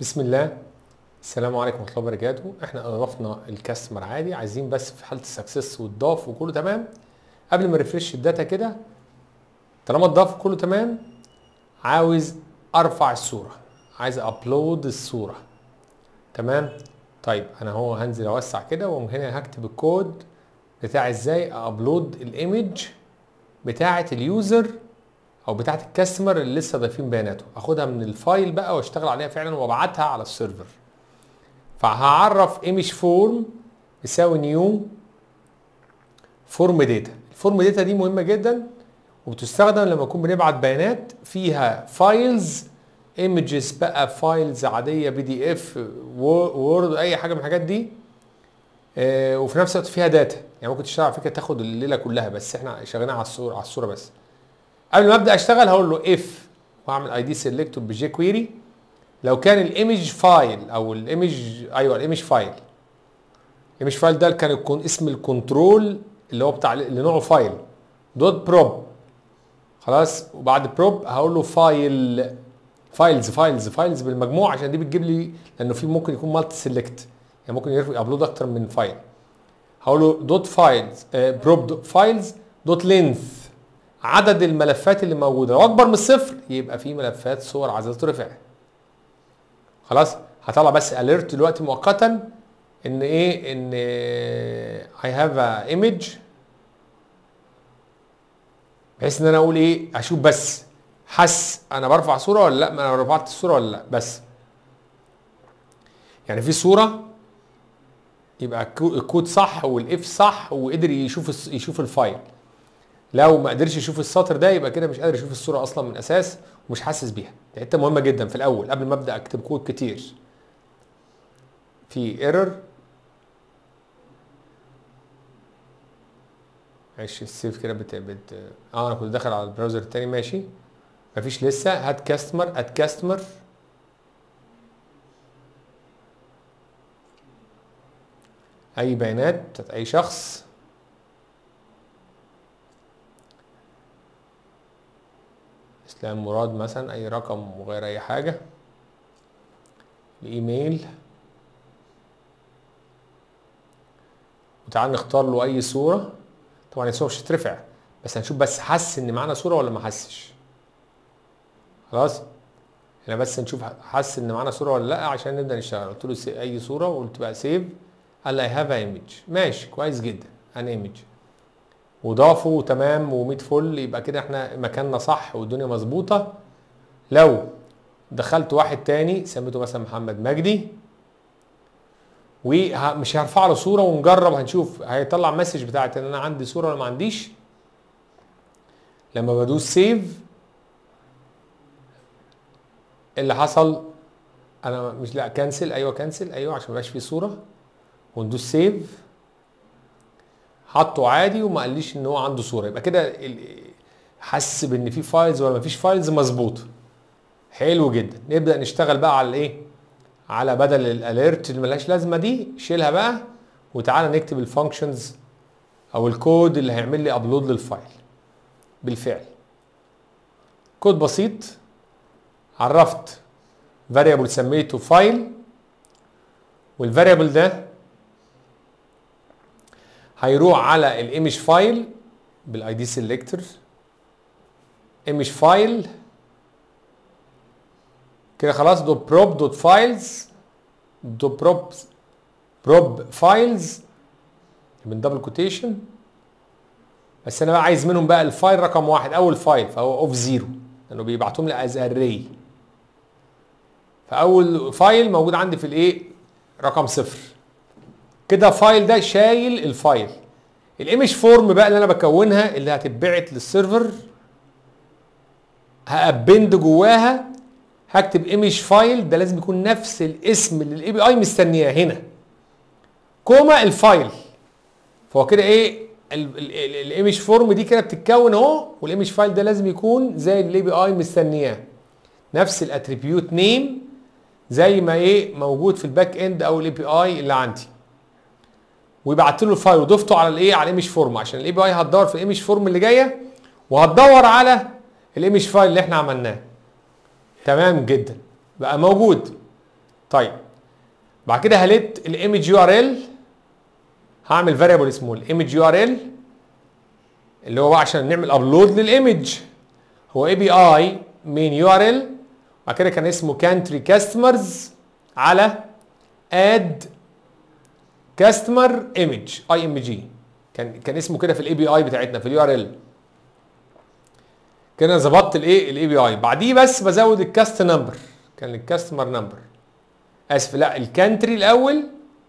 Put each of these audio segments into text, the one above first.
بسم الله السلام عليكم ورحمه الله وبركاته احنا اضفنا الكاستمر عادي عايزين بس في حاله السكسس واتضاف وكله تمام قبل ما ريفرش الداتا كده طالما اتضاف كله تمام عاوز ارفع الصوره عايز ابلود الصوره تمام طيب انا هو هنزل اوسع كده ومن هنا هكتب الكود بتاع ازاي ابلود الايمج بتاعه اليوزر او بتاعه الكاستمر اللي لسه ضايفين بياناته اخدها من الفايل بقى واشتغل عليها فعلا وابعتها على السيرفر فهعرف ايمج فورم يساوي نيو فورم داتا الفورم داتا دي مهمه جدا وبتستخدم لما نكون بنبعت بيانات فيها فايلز ايمجز بقى فايلز عاديه بي دي اف وورد اي حاجه من الحاجات دي آه وفي نفس الوقت فيها داتا يعني ممكن تشتغل على فكره تاخد الليله كلها بس احنا شغالين على الصوره على الصوره بس قبل ما ابدا اشتغل هقول له اف واعمل اي دي سيلكتور بجي كويري لو كان الايمج فايل او الايمج ايوه الايمج فايل الايمج فايل ده كان يكون اسم الكنترول اللي هو بتاع اللي نوعه فايل دوت بروب خلاص وبعد بروب هقول له فايل فايلز فايلز فايلز بالمجموع عشان دي بتجيب لي لانه في ممكن يكون مالتي سيلكت يعني ممكن يابلود اكتر من فايل هقول له دوت فايلز بروب دوت فايلز دوت لينث عدد الملفات اللي موجوده لو اكبر من الصفر يبقى في ملفات صور عايزه ترفع خلاص هطلع بس اليرت دلوقتي مؤقتا ان ايه ان اي هاف ا ايمج بحيث ان انا اقول ايه اشوف بس حس انا برفع صوره ولا لا ما انا رفعت الصوره ولا لا بس يعني في صوره يبقى الكود صح والاف صح وقدر يشوف يشوف الفايل لو ما قدرش يشوف السطر ده يبقى كده مش قادر يشوف الصوره اصلا من اساس ومش حاسس بيها دي حته مهمه جدا في الاول قبل ما ابدا اكتب كود كتير في ايرور معلش السيف كده بت... بت اه انا كنت داخل على البراوزر التاني ماشي مفيش لسه هات كاستمر اد كاستمر اي بيانات بتاعت اي شخص اسلام مراد مثلا اي رقم وغير اي حاجه الايميل وتعال نختار له اي صوره طبعا الصوره مش هترفع بس هنشوف بس حس ان معانا صوره ولا ما حسش خلاص هنا بس نشوف حس ان معانا صوره ولا لا عشان نبدا نشتغل قلت له اي صوره وقلت بقى سيف قال لي هاف ايمج ماشي كويس جدا ان ايمج وضافوا تمام و100 فل يبقى كده احنا مكاننا صح والدنيا مظبوطه لو دخلت واحد تاني سميته مثلا محمد مجدي ومش هرفع له صوره ونجرب هنشوف هيطلع مسج بتاعت ان انا عندي صوره ولا ما عنديش لما بدوس سيف اللي حصل انا مش لا كنسل ايوه كنسل ايوه عشان ما يبقاش فيه صوره وندوس سيف حطه عادي وما قاليش ان هو عنده صوره يبقى كده حس بان في فايلز ولا ما فيش فايلز مظبوط حلو جدا نبدا نشتغل بقى على الايه على بدل الاليرت اللي ملهاش لازمه دي شيلها بقى وتعالى نكتب الفانكشنز او الكود اللي هيعمل لي ابلود للفايل بالفعل كود بسيط عرفت فاريبل سميته فايل والفاريبل ده هيروح على الايمج فايل بالاي دي سيلكتور ايمج فايل كده خلاص دوت بروب دوت فايلز دوت بروب بروب فايلز من دبل كوتيشن بس انا بقى عايز منهم بقى الفايل رقم واحد اول فايل فهو اوف زيرو لانه بيبعتهم لي از اري فاول فايل موجود عندي في الايه رقم صفر كده فايل ده شايل الفايل الايمج فورم بقى اللي انا بكونها اللي هتتبعت للسيرفر هابند جواها هكتب ايمج فايل ده لازم يكون نفس الاسم اللي الاي بي اي مستنياه هنا كوما الفايل فهو كده ايه الايمج فورم دي كده بتتكون اهو والايمج فايل ده لازم يكون زي الاي بي اي مستنياه نفس الاتريبيوت نيم زي ما ايه موجود في الباك اند او الاي بي اي اللي عندي ويبعت له الفايل وضفته على الايه على الايمج فورم عشان الاي بي اي هتدور في الايمج فورم اللي جايه وهتدور على الايمج فايل اللي احنا عملناه تمام جدا بقى موجود طيب بعد كده هلت الايمج يو ار ال هعمل فاريبل اسمه الايمج يو ار ال اللي هو بقى عشان نعمل ابلود للايمج هو اي بي اي من يو ار ال بعد كده كان اسمه كانتري كاستمرز على اد كاستمر ايمج اي ام جي كان كان اسمه كده في الاي بي اي بتاعتنا في اليو ار ال كده ظبطت الايه الاي بي اي بعديه بس بزود الكاست نمبر كان الكاستمر نمبر اسف لا الكانتري الاول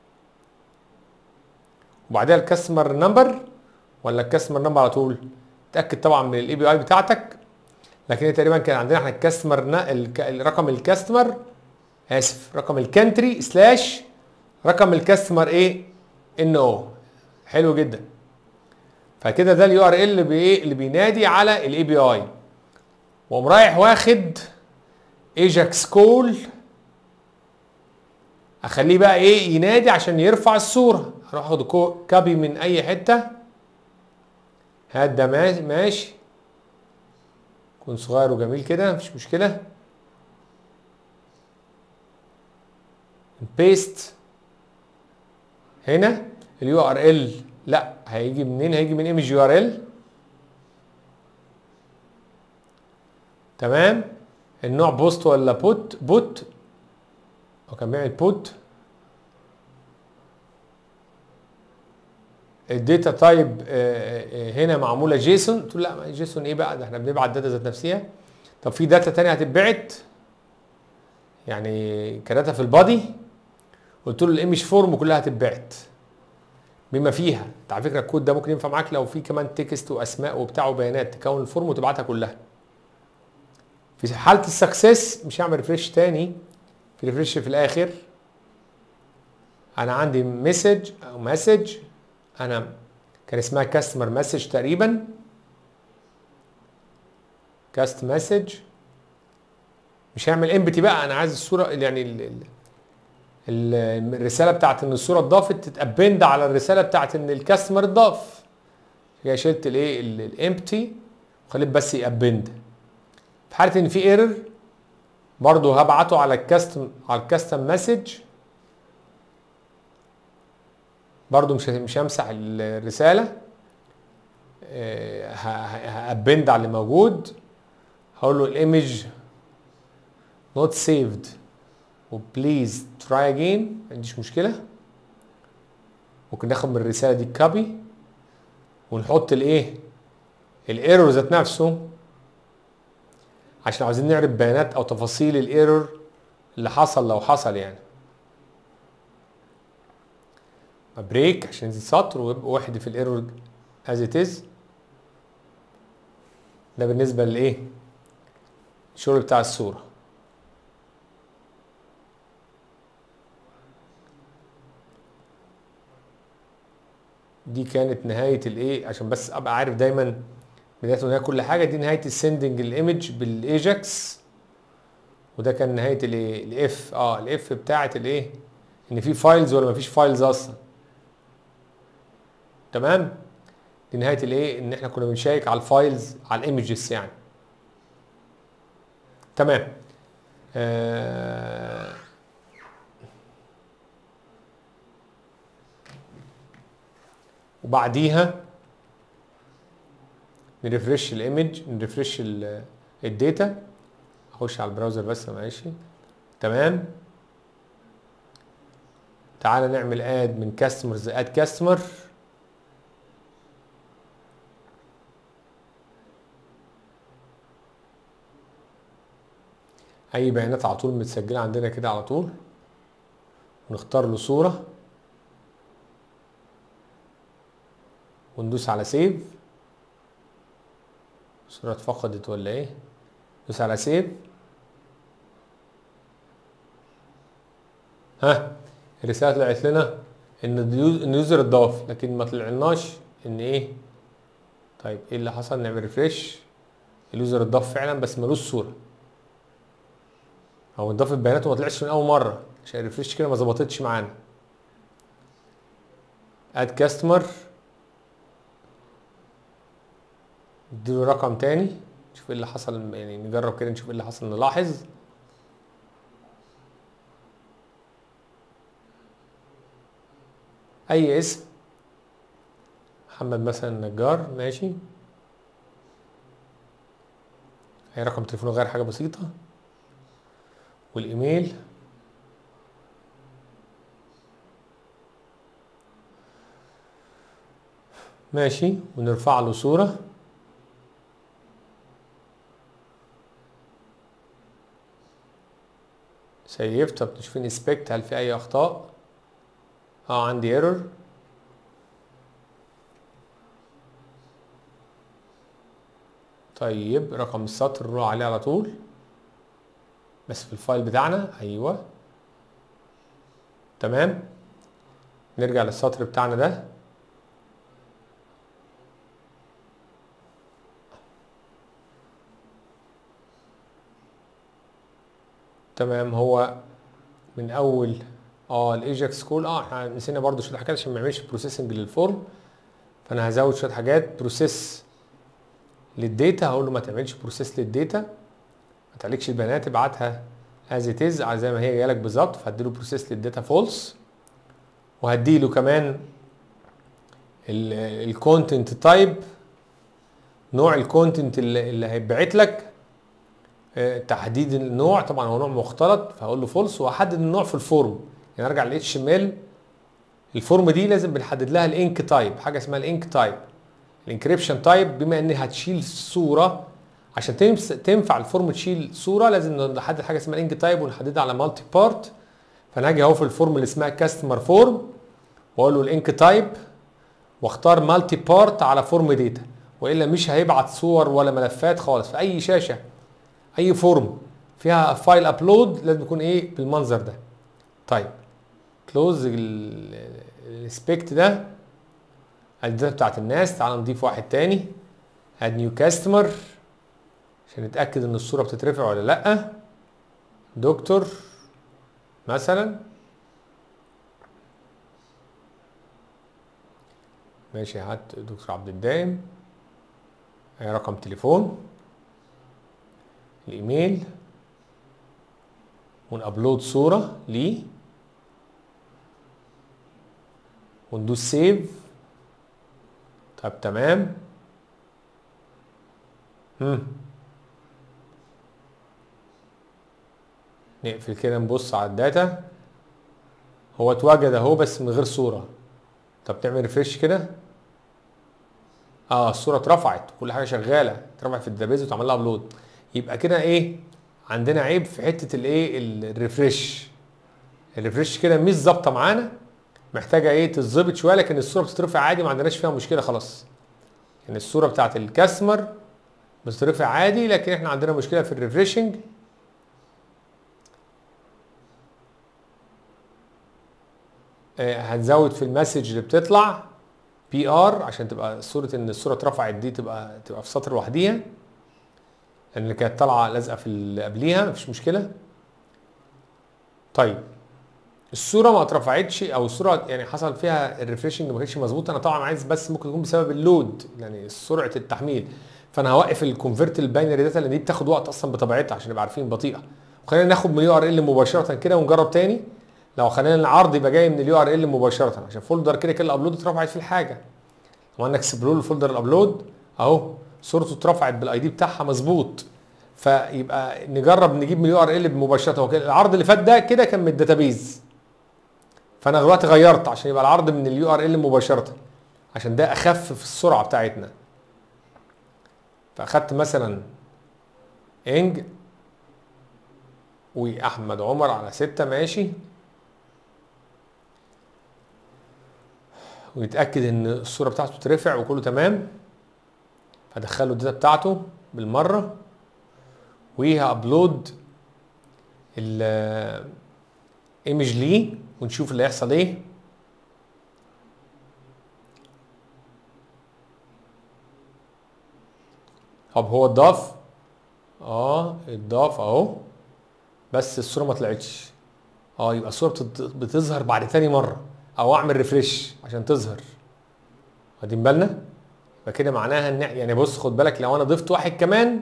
وبعدها الكاستمر نمبر ولا الكاستمر نمبر على طول تاكد طبعا من الاي بي اي بتاعتك لكن هي تقريبا كان عندنا احنا الكاستمر رقم الكاستمر اسف رقم الكانتري سلاش رقم الكاستمر ايه ان او حلو جدا فكده ده اليو ار ال اللي بايه اللي بينادي على الاي بي اي وقوم رايح واخد ايجاكس كول اخليه بقى ايه ينادي عشان يرفع الصوره اروح اخد كابي من اي حته هات ده ماشي يكون صغير وجميل كده مفيش مشكله بيست هنا اليو ار ال لا هيجي منين هيجي من ايمج يو ار ال تمام النوع بوست ولا بوت بوت هو كان بيعمل بوت الداتا تايب هنا معموله جيسون قلت له لا جيسون ايه بقى ده احنا بنبعت داتا ذات نفسها طب في داتا تانية هتتبعت يعني كداتا في البادي قلت له الايمج فورم كلها هتتبعت بما فيها انت على فكره الكود ده ممكن ينفع معاك لو في كمان تكست واسماء وبتاع وبيانات تكون الفورم وتبعتها كلها في حاله السكسس مش هعمل ريفريش تاني في ريفريش في الاخر انا عندي مسج او مسج انا كان اسمها كاستمر مسج تقريبا كاست مسج مش هعمل امبتي بقى انا عايز الصوره يعني ال ال الرساله بتاعت ان الصوره اتضافت تتابند على الرساله بتاعت ان الكاستمر اتضاف هي شلت الايه الامبتي وخليت بس يابند في حاله ان في ايرور برضه هبعته على الكاستم على الكاستم مسج برضه مش مش همسح الرساله هابند على اللي موجود هقول له الايمج not saved وبليز تراي اجين ما عنديش مشكله ممكن ناخد من الرساله دي كوبي ونحط الايه الايرور ذات نفسه عشان عايزين نعرف بيانات او تفاصيل الايرور اللي حصل لو حصل يعني بريك عشان ينزل سطر ويبقى واحد في الايرور از ات از ده بالنسبه لايه الشغل بتاع الصوره دي كانت نهايه الايه عشان بس ابقى عارف دايما بدايه ونهايه كل حاجه دي نهايه السندنج الايمج بالايجاكس وده كان نهايه الايه الاف اه الاف بتاعه الايه ان في فايلز ولا مفيش فايلز اصلا تمام دي نهايه الايه ان احنا كنا بنشيك على الفايلز على الايمجز يعني تمام آه وبعديها نرفرش الايمج نرفرش الداتا اخش على البراوزر بس معلش تمام تعالى نعمل اد من كاستمرز اد كاستمر اي بيانات على طول متسجله عندنا كده على طول ونختار له صوره وندوس على سيف الصوره اتفقدت ولا ايه ندوس على سيف ها الرساله طلعت لنا ان اليوزر اتضاف لكن ما طلعناش ان ايه طيب ايه اللي حصل نعمل ريفريش اليوزر اتضاف فعلا بس ملوش صوره او اتضاف البيانات وما طلعش من اول مره عشان الريفريش كده ما ظبطتش معانا اد كاستمر نديله رقم تاني نشوف ايه اللي حصل يعني نجرب كده نشوف ايه اللي حصل نلاحظ اي اسم محمد مثلا نجار ماشي اي رقم تليفونه غير حاجه بسيطه والايميل ماشي ونرفع له صوره سيف طب نشوف انسبكت هل في اي اخطاء اه عندي ايرور طيب رقم السطر نروح عليه على طول بس في الفايل بتاعنا ايوه تمام نرجع للسطر بتاعنا ده تمام هو من اول اه الايجاكس كول اه احنا نسينا برضو شويه حاجات عشان ما يعملش بروسيسنج للفورم فانا هزود شويه حاجات بروسيس للداتا هقول له ما تعملش بروسيس للداتا ما تعليقش البيانات ابعتها از ات از زي ما هي جايه لك بالظبط فهدي له بروسيس للداتا فولس وهدي له كمان الكونتنت تايب نوع الكونتنت اللي, اللي هيتبعت لك آه، تحديد النوع طبعا هو نوع مختلط فهقول له فولس وهحدد النوع في الفورم يعني ارجع للاتش ام ال الفورم دي لازم بنحدد لها الانك تايب حاجه اسمها الانك تايب الانكريبشن تايب بما ان هتشيل صوره عشان تمس- تنفع الفورم تشيل صوره لازم نحدد حاجه اسمها الانك تايب ونحددها على مالتي بارت فانا هاجي اهو في الفورم اللي اسمها كاستمر فورم واقول له الانك تايب واختار مالتي بارت على فورم داتا والا مش هيبعت صور ولا ملفات خالص في اي شاشه اي فورم فيها فايل ابلود لازم يكون ايه بالمنظر ده طيب كلوز السبيكت ده الداتا بتاعت الناس تعال نضيف واحد تاني اد نيو كاستمر عشان نتاكد ان الصوره بتترفع ولا لا دكتور مثلا ماشي هات دكتور عبد الدايم أي رقم تليفون الايميل ونابلود صوره ليه وندوس سيف طب تمام هم نقفل كده نبص على الداتا هو اتوجد اهو بس من غير صوره طب تعمل ريفريش كده اه الصوره اترفعت كل حاجه شغاله اترفعت في الداتابيز واتعمل لها ابلود يبقى كده ايه عندنا عيب في حته الايه الريفريش الريفريش كده مش ظابطه معانا محتاجه ايه تتظبط شويه لكن الصوره بتترفع عادي ما عندناش فيها مشكله خلاص يعني الصوره بتاعت الكاستمر بتترفع عادي لكن احنا عندنا مشكله في الريفريشنج آه، هنزود في المسج اللي بتطلع بي ار عشان تبقى صوره ان الصوره اترفعت دي تبقى تبقى في سطر لوحديها لان اللي كانت طالعه لازقه في اللي قبليها مفيش مشكله طيب الصوره ما اترفعتش او الصوره يعني حصل فيها الريفريشنج ما كانتش مظبوط انا طبعا عايز بس ممكن يكون بسبب اللود يعني سرعه التحميل فانا هوقف الكونفرت الباينري داتا لان دي بتاخد وقت اصلا بطبيعتها عشان نبقى عارفين بطيئه وخلينا ناخد من اليو ار ال مباشره كده ونجرب تاني لو خلينا العرض يبقى جاي من اليو ار ال مباشره عشان فولدر كده كده الابلود اترفعت فيه الحاجه عملنا اكسبلور الفولدر الابلود اهو صورته اترفعت بالاي دي بتاعها مظبوط فيبقى نجرب نجيب من اليو ار ال مباشره هو كده العرض اللي فات ده كده كان من الداتابيز فانا دلوقتي غيرت عشان يبقى العرض من اليو ار ال مباشره عشان ده اخف في السرعه بتاعتنا فاخدت مثلا انج واحمد عمر على ستة ماشي ويتاكد ان الصوره بتاعته ترفع وكله تمام هدخله الداتا بتاعته بالمره وهابلود الايمج ليه ونشوف اللي هيحصل ايه طب هو اتضاف اه اتضاف اهو بس الصوره ما طلعتش اه يبقى الصوره بتت- بتظهر بعد تاني مره او اعمل ريفريش عشان تظهر واخدين بالنا يبقى كده معناها ان يعني بص خد بالك لو انا ضفت واحد كمان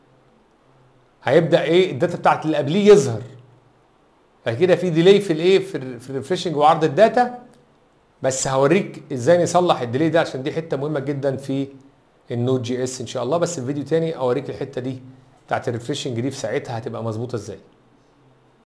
هيبدا ايه الداتا بتاعت اللي قبليه يظهر فكده في ديلي في الايه في, ال- في الريفريشنج وعرض الداتا بس هوريك ازاي نصلح الديلي ده عشان دي حته مهمه جدا في النود جي اس ان شاء الله بس في فيديو تاني اوريك الحته دي بتاعت الريفريشنج دي في ساعتها هتبقى مظبوطه ازاي